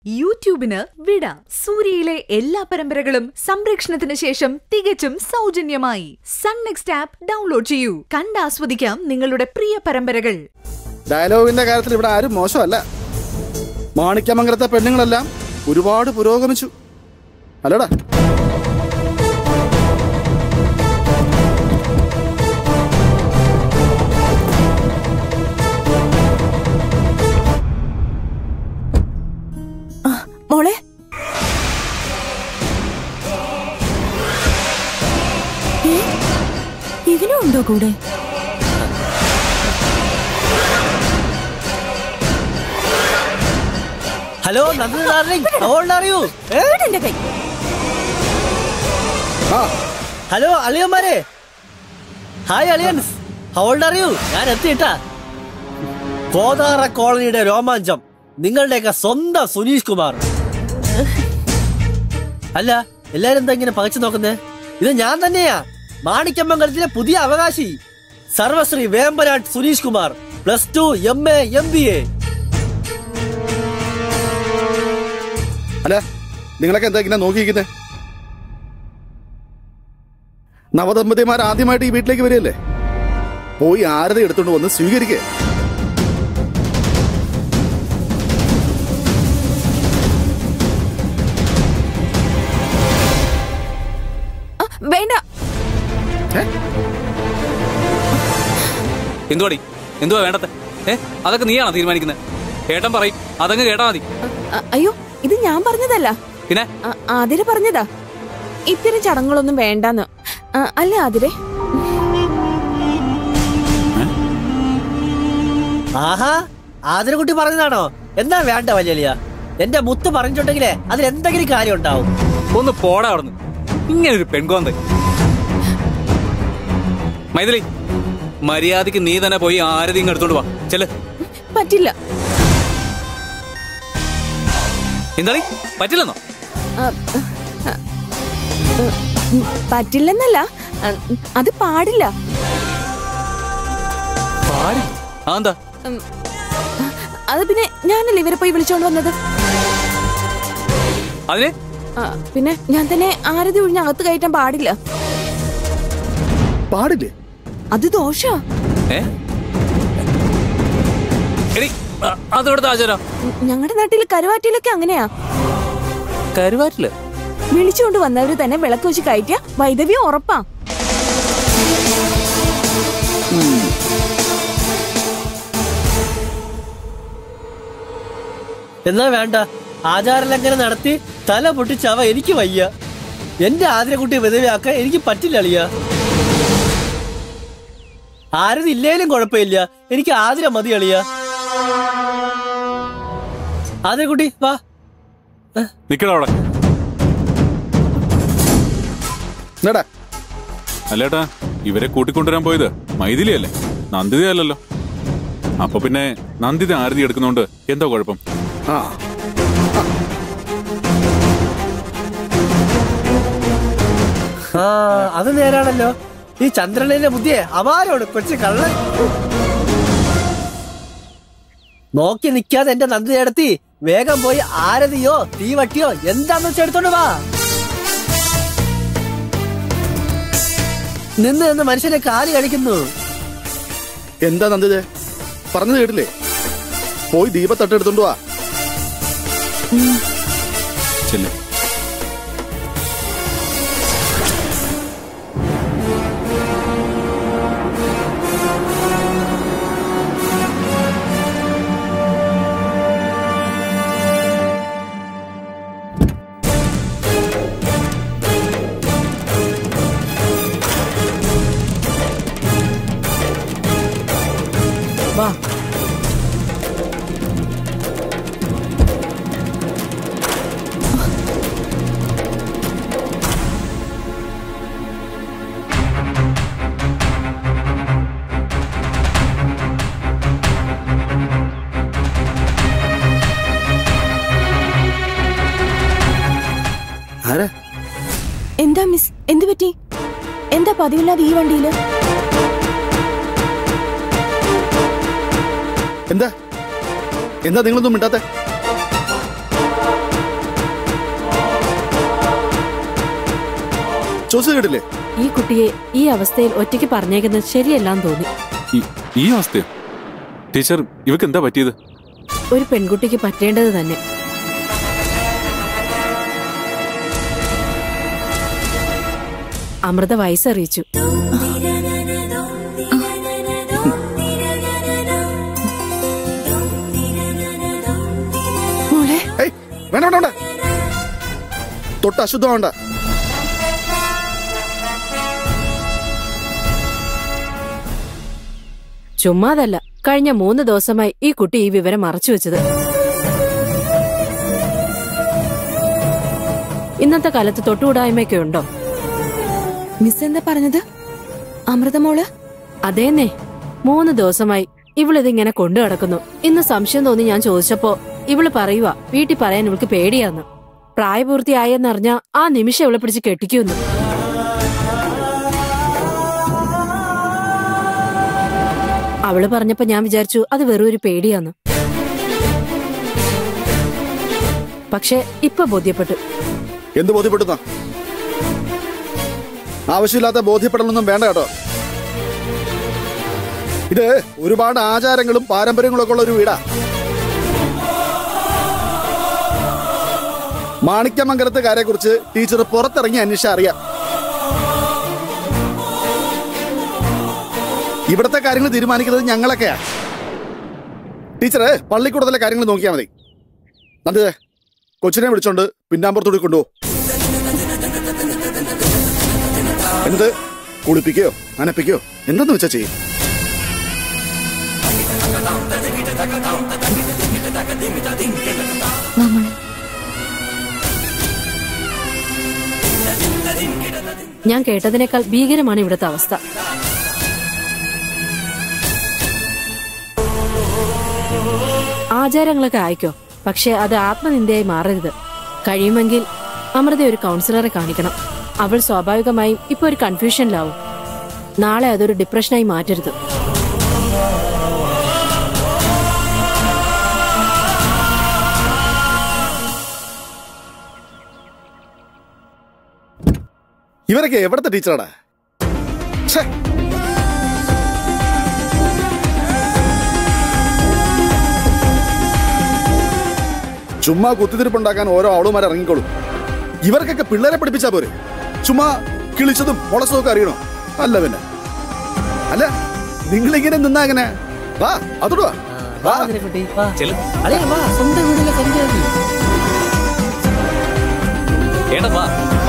യൂട്യൂബിന് വിട സൂര്യയിലെ എല്ലാ പരമ്പരകളും സംരക്ഷണത്തിന് ശേഷം തികച്ചും സൗജന്യമായി സൺ നെക്സ്റ്റ് ആപ്പ് ഡൗൺലോഡ് ചെയ്യൂ കണ്ടാസ്വദിക്കാം നിങ്ങളുടെ പ്രിയ പരമ്പരകൾ ഡയലോഗിന്റെ കാര്യത്തിൽ ഇവിടെ ആരും മോശമല്ല മാണിക്യമംഗലത്തെ പെണ്ണുങ്ങളെല്ലാം ഒരുപാട് പുരോഗമിച്ചു അല്ലടാ മോളെ ഏ? ഇവനും ഉണ്ടോ കൂടെ ഹലോ നന്ദി darling how old are you എന്റെ കൈ ആ ഹലോ അളിയന്മാരെ ഹായ് അളിയൻസ് ഹൗ ഓൾഡ് ആർ യു ഞാൻ എത്തിയിട്ടാ കോതാറ കോളനിയുടെ രോമാഞ്ചം നിങ്ങളുടെയൊക്കെ സ്വന്തം സുനീഷ് കുമാർ അല്ല എല്ലാരും എന്താ ഇങ്ങനെ പകച്ചു നോക്കുന്നേ ഇത് ഞാൻ തന്നെയാ മാണിക്യമംഗലത്തിലെ പുതിയ അവകാശി സർവശ്രീ Vembanad Suneesh Kumar plus two M A M B A അല്ല നിങ്ങളൊക്കെ എന്താ ഇങ്ങനെ നോക്കിയിരിക്കുന്നത് നവദമ്പതിമാർ ആദ്യമായിട്ട് ഈ വീട്ടിലേക്ക് വരികയല്ലേ പോയി ആരതി എടുത്തോണ്ട് വന്ന് സ്വീകരിക്കേ ആ, വേണ്ട എന്തുവാടി എന്തുവാ വേണ്ടത്തെ ഏ അതൊക്കെ നീയാണോ തീരുമാനിക്കുന്നത് ഏട്ടൻ പറയും അതങ്ങ് കേട്ടാ മതി അ, അയ്യോ ഇത് ഞാൻ പറഞ്ഞതല്ല പിന്നെ ആ, ആതിര പറഞ്ഞതാ ഇത്തരം ചടങ്ങുകളൊന്നും വേണ്ടാന്ന് ആ, അല്ലേ ആതിരെ ആഹാ ആദരകുട്ടി പറഞ്ഞതാണോ എന്താ വേണ്ട വലിയ എന്റെ മുത്ത് പറഞ്ഞിട്ടുണ്ടെങ്കിലേ അതിൽ എന്തെങ്കിലും കാര്യം ഉണ്ടാവും ഒന്ന് പോടാ അവിടുന്ന് ഇങ്ങനെ ഒരു പെൺകോന്ത് മൈഥിലി മര്യാദക്ക് നീ തന്നെ പോയി ആരതി ഇങ്ങ് എടുത്തോണ്ട് വാ ചെല് പറ്റില്ല എന്താടി പറ്റില്ലെന്നോ ആ, ആ, ഉം, പറ്റില്ലെന്നല്ല ആ, അത് പാടില്ല ആ എന്താ ഉം, അത് പിന്നെ ഞാനല്ലേ ഇവരെ പോയി വിളിച്ചോണ്ട് വന്നത് അതിന് ആ, പിന്നെ ഞാൻ തന്നെ ആരതി ഒഴിഞ്ഞ് അകത്ത് കയറ്റാൻ പാടില്ല പാടില്ലേ അത് ദോഷാ ഏ എടി അ- അതെവിടുത്തെ ആചാരം ഞങ്ങളുടെ നാട്ടിൽ കരുവാറ്റിലൊക്കെ അങ്ങനെയാ കരുവാറ്റില് വിളിച്ചുകൊണ്ട് വന്നവര് തന്നെ വിളക്ക് വെച്ച് കയറ്റിയ വൈദവ്യം ഉറപ്പാ എന്നാ വേണ്ട ആചാരലംഘനം നടത്തി തല പൊട്ടിച്ചവ എനിക്ക് വയ്യ എന്റെ ആതിരക്കുട്ടി വിധവയാക്കാൻ എനിക്ക് പറ്റില്ല അളിയ ആരത് ഇല്ലേലും കുഴപ്പമില്ല എനിക്ക് ആതിര മതി അളിയ ആതിരക്കുട്ടി വാ നിക്കടാ അവിടെ എന്നടാ അല്ലേട്ടാ ഇവരെ കൂട്ടിക്കൊണ്ടുവരാൻ പോയത് മൈഥിലിയല്ലേ നന്ദിത അല്ലല്ലോ അപ്പൊ പിന്നെ നന്ദിത ആരതി എടുക്കുന്നോണ്ട് എന്താ കുഴപ്പം ആ ആ അത് നേരാണല്ലോ ഈ ചന്ദ്രനിലെ ബുദ്ധിയെ അപാരോട് കൊച്ചു കള്ളൻ നോക്കി നിൽക്കാതെ എന്റെ നന്ദി നടത്തി വേഗം പോയി ആരതിയോ തീവട്ടിയോ എന്താന്ന് വെച്ച് എടുത്തോണ്ട് വാ നിന്ന് നിന്ന് മനുഷ്യനെ കാലി കളിക്കുന്നു എന്താ നന്ദിതേ പറഞ്ഞത് കേട്ടില്ലേ പോയി ദീപത്തട്ടെടുത്തോണ്ട് വാ ചെല്ലേ വാ ആരാ എന്താ മിസ് എന്ത് പറ്റി എന്താ പതിവില്ലാതെ ഈ വണ്ടിയില് എന്താ എന്താ നിങ്ങളൊന്നും മിണ്ടാത്തെ ചോദിച്ചു കേട്ടില്ലേ ഈ കുട്ടിയെ ഈ അവസ്ഥയിൽ ഒറ്റയ്ക്ക് പറഞ്ഞേക്കുന്നത് ശരിയല്ലാന്ന് തോന്നി ഈ- ഈ അവസ്ഥയോ ടീച്ചർ ഇവക്ക് എന്താ പറ്റിയത് ഒരു പെൺകുട്ടിക്ക് പറ്റേണ്ടത് തന്നെ അമൃത വയസ്സറിയിച്ചു മോളെ ഏയ് വേണ്ട വേണ്ട വേണ്ട തൊട്ട് അശുദ്ധമാവണ്ട ചുമ്മാതല്ല കഴിഞ്ഞ മൂന്ന് ദിവസമായി ഈ കുട്ടി ഈ വിവരം മറച്ചു വെച്ചത് ഇന്നത്തെ കാലത്ത് തൊട്ടുകൂടായ്മയൊക്കെ ഉണ്ടോ മിസ് എന്താ പറഞ്ഞത് അമൃതമോള് അതേന്നെ മൂന്ന് ദിവസമായി ഇവളിതിങ്ങനെ കൊണ്ടു കിടക്കുന്നു ഇന്ന് സംശയം തോന്നി ഞാൻ ചോദിച്ചപ്പോ ഇവള് പറയുക വീട്ടിൽ പറയാൻ ഇവൾക്ക് പേടിയാന്ന് പ്രായപൂർത്തിയായെന്നറിഞ്ഞ ആ നിമിഷം ഇവളെ പിടിച്ച് കെട്ടിക്കുന്നു അവള് പറഞ്ഞപ്പോ ഞാൻ വിചാരിച്ചു അത് വെറും ഒരു പേടിയാന്ന് പക്ഷെ ഇപ്പൊ ബോധ്യപ്പെട്ടു എന്ത് ബോധ്യപ്പെടുന്ന ആവശ്യമില്ലാത്ത ബോധ്യപ്പെടലൊന്നും വേണ്ട കേട്ടോ ഇത് ഒരുപാട് ആചാരങ്ങളും പാരമ്പര്യങ്ങളും ഒക്കെ ഉള്ള ഒരു വീടാ മാണിക്യമംഗലത്തെ കാര്യത്തെക്കുറിച്ച് ടീച്ചർ പുറത്തിറങ്ങി അന്വേഷിച്ചാൽ അറിയാം ഇവിടത്തെ കാര്യങ്ങൾ തീരുമാനിക്കുന്നത് ഞങ്ങളൊക്കെയാ ടീച്ചറ് പള്ളിക്കൂടത്തിലെ കാര്യങ്ങൾ നോക്കിയാൽ മതി നന്ദിതേ കൊച്ചിനെ വിളിച്ചോണ്ട് പിന്നാമ്പുറത്തോട് കൊണ്ടുപോ എന്ത് കുളിപ്പിക്കയോ നനപ്പിക്കയോ എന്തെന്ന് വെച്ചാ ചെയ്യും ഞാൻ കേട്ടതിനേക്കാൾ ഭീകരമാണ് ഇവിടുത്തെ അവസ്ഥ ആചാരങ്ങളൊക്കെ ആയിക്കോ പക്ഷെ അത് ആത്മനിന്ദയായി മാറരുത് കഴിയുമെങ്കിൽ അമൃത ഒരു കൗൺസിലറെ കാണിക്കണം അവൾ സ്വാഭാവികമായും ഇപ്പൊ ഒരു കൺഫ്യൂഷനിലാവും നാളെ അതൊരു ഡിപ്രഷനായി മാറ്റരുത് ഇവരൊക്കെ എവിടത്തെ ടീച്ചറാടാ ഛേ ചുമ്മാ കുത്തിത്തിരിപ്പുണ്ടാക്കാൻ ഓരോ ആളുമാർ ഇറങ്ങിക്കോളും ഇവർക്കൊക്കെ പിള്ളേരെ പഠിപ്പിച്ചാ പോരെ ചുമ്മാ കിളിച്ചതും മുളച്ചതും ഒക്കെ അറിയണോ അല്ല പിന്നെ അല്ല നിങ്ങളിങ്ങനെ നിന്നാ അങ്ങനെ വാ അതോടുവാ വാ കുട്ടി വാ ചെല്ലു അളിയ വാ സ്വന്തം വീടിലെ കരുതിയാൽ ഏട്ടാ വാ